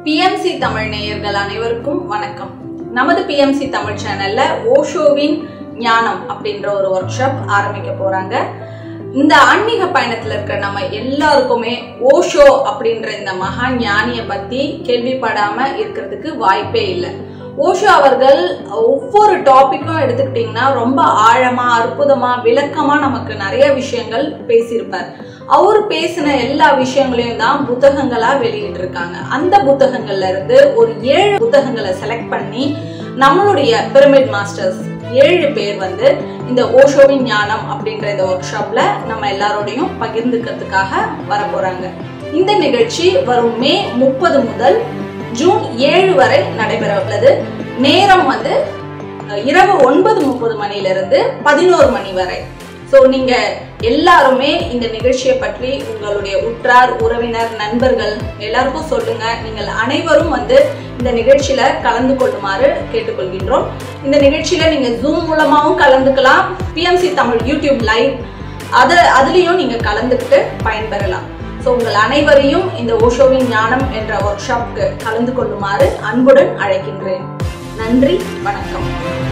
BMC Tamil நேயர்கள் அனைவருக்கும் வணக்கம் நமது பிஎம்சி தமிழ் சேனல்ல ஓஷோவின் ஞானம் அப்படின்ற ஒரு ஒர்க் ஷாப் ஆரம்பிக்க போறாங்க இந்த ஆன்மீக பயணத்துல இருக்கிற நம்ம எல்லாருக்குமே ஓஷோ அப்படின்ற இந்த மகா ஞானிய பத்தி கேள்விப்படாம இருக்கிறதுக்கு வாய்ப்பே இல்லை ஓஷோ அவர்கள் ஒவ்வொரு டாபிக்கும் எடுத்துக்கிட்டிங்கன்னா ரொம்ப ஆழமா அற்புதமா விளக்கமா நமக்கு நிறைய விஷயங்கள் பேசியிருப்பார் அவர் பேசின எல்லா விஷயங்களையும் தான் புத்தகங்களா வெளியிட்டிருக்காங்க அந்த புத்தகங்கள்ல இருந்து ஒரு ஏழு புத்தகங்களை செலக்ட் பண்ணி நம்மளுடைய பிரமிட் மாஸ்டர்ஸ் ஏழு பேர் வந்து இந்த ஓஷோவின் ஞானம் அப்படின்ற இந்த ஒர்க் ஷாப்ல நம்ம எல்லாரோடையும் பகிர்ந்துக்கிறதுக்காக வர போறாங்க இந்த நிகழ்ச்சி வரும் மே முப்பது முதல் ஜூன் ஏழு வரை நடைபெற உள்ளது நேரம் வந்து அஹ், இரவு ஒன்பது முப்பது மணிலிருந்து பதினோரு மணி வரை ஸோ நீங்க எல்லாருமே இந்த நிகழ்ச்சியை பற்றி உங்களுடைய உற்றார் உறவினர் நண்பர்கள் எல்லாருக்கும் சொல்லுங்க நீங்கள் அனைவரும் வந்து இந்த நிகழ்ச்சியில கலந்து கொள்ளுமாறு கேட்டுக்கொள்கின்றோம் இந்த நிகழ்ச்சியில நீங்க ஜூம் மூலமாகவும் கலந்துக்கலாம் பிஎம்சி தமிழ் யூடியூப் லைவ் அது அதுலேயும் நீங்க கலந்துக்கிட்டு பயன்பெறலாம் ஸோ உங்கள் அனைவரையும் இந்த ஓஷோவின் ஞானம் என்ற ஒர்க் ஷாப்க்கு கலந்து கொள்ளுமாறு அன்புடன் அழைக்கின்றேன் நன்றி வணக்கம்